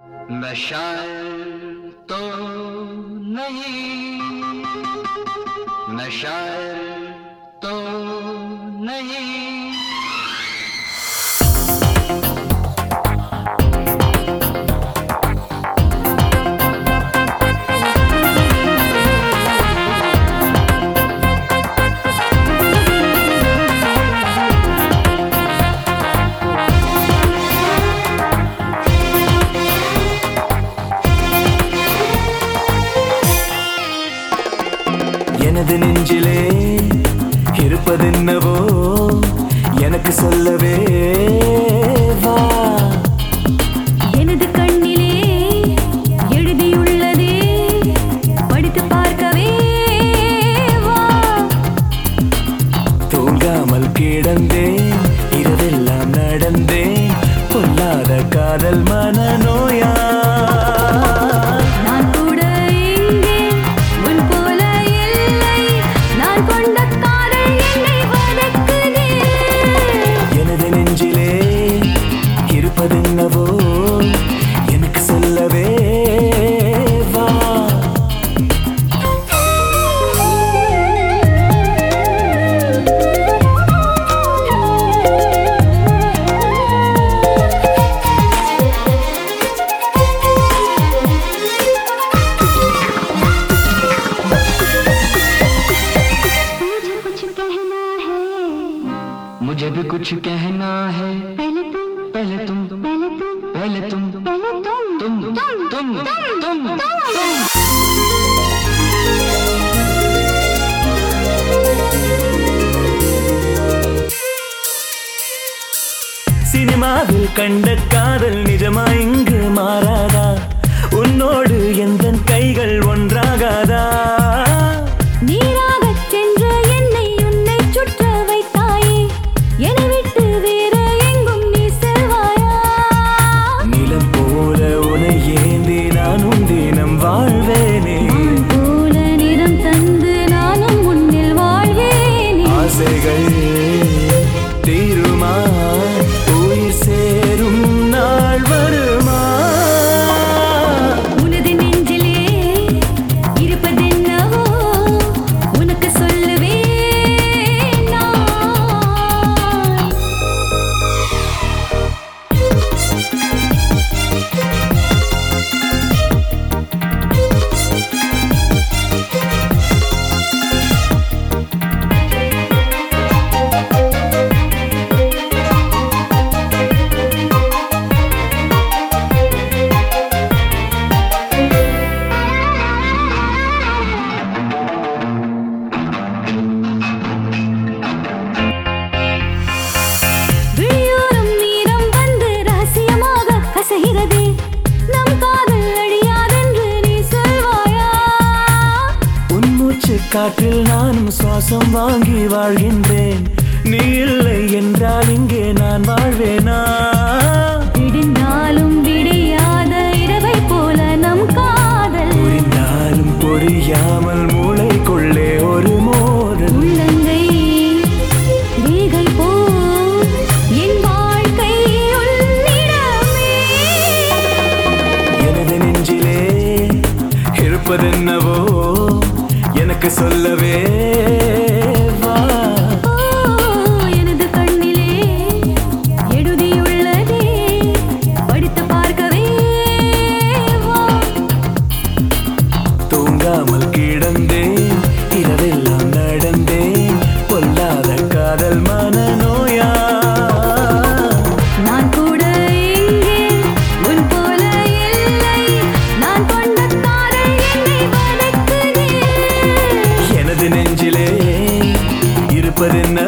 मैं शायर तो नहीं मैं शायर तो नहीं எனது நெஞ்சிலே இருப்பதென்னவோ எனக்கு சொல்லவே வா எனது கண்ணிலே எழுதியுள்ளதே படித்து பார்க்கவே வா தூங்காமல் கிடந்தேன் இரவெல்லாம் நடந்தேன் பொல்லாத காதல் மனநோயா நான் கூட இங்கே உன் போல இல்லை நான் கொண்ட காதல் என்னை வதக்குதே எனது நெஞ்சிலே இருப்பதென்னவோ எனக்கு சொல்லவே வா मुझे कुछ कहना है मुझे भी कुछ कहना है पहले तुम पहले तुम पहले तुम पहले तुम पहले तुम तुम तुम तुम तुम சினிமாவில் கண்ட காதல் நிஜமா இங்கு மாறாதா உன்னோடு எந்த கைகள் ஒன்றாகாதா நீராகச் சென்ற என்னை உன்னை சுற்ற வைத்தாயே என்னை விட்டு வேற எங்கும் நீ செல்வாயா நிலம் போல உனை ஏந்தி நானும் தினம் வாழ்வேனே மான் போல நிறம் தந்து நானும் முன்னில் வாழ்வேனே ஆசைகள் தீருமா உயிர் சேரும் நாள் வருமா உனது நெஞ்சிலே இருப்பதென்னவோ உனக்கு சொல்லவே நான் விழியோரம் நீரம் வந்து ரகசியமாக கசைகிறதே நம் காதல் அழியாதென்று நீ சொல்வாயா உன் மூச்சு காற்றில் நானும் சுவாசம் வாங்கி வாழ்கின்றேன் நீ இல்லை என்றால் இங்கே நான் வாழ்வேனா விடிந்தாலும் விடியாத இரவை போல நம் காதல் புரிந்தாலும் புரியாமல் மூளைக்குள்ளே ஒரு மோதல் உள்ளங்கை ரேகை போ என் வாழ்க்கை உன்னிடமே எனது நெஞ்சிலே இருப்பதென்னவோ எனக்கு சொல்லவே வா ஓ எனது கண்ணிலே எழுதியுள்ளதே படித்து பார்க்கவே வா தூங்காமல் கிடந்தேன் இரவெல்லாம் நடந்தேன் பொல்லாத காதல் மனநோயா நான் கூட இங்கே உன் போல இல்லை நான் கொண்ட காதல் என்னை வதக்குதே எனது நெஞ்சிலே இருப்பதென்ன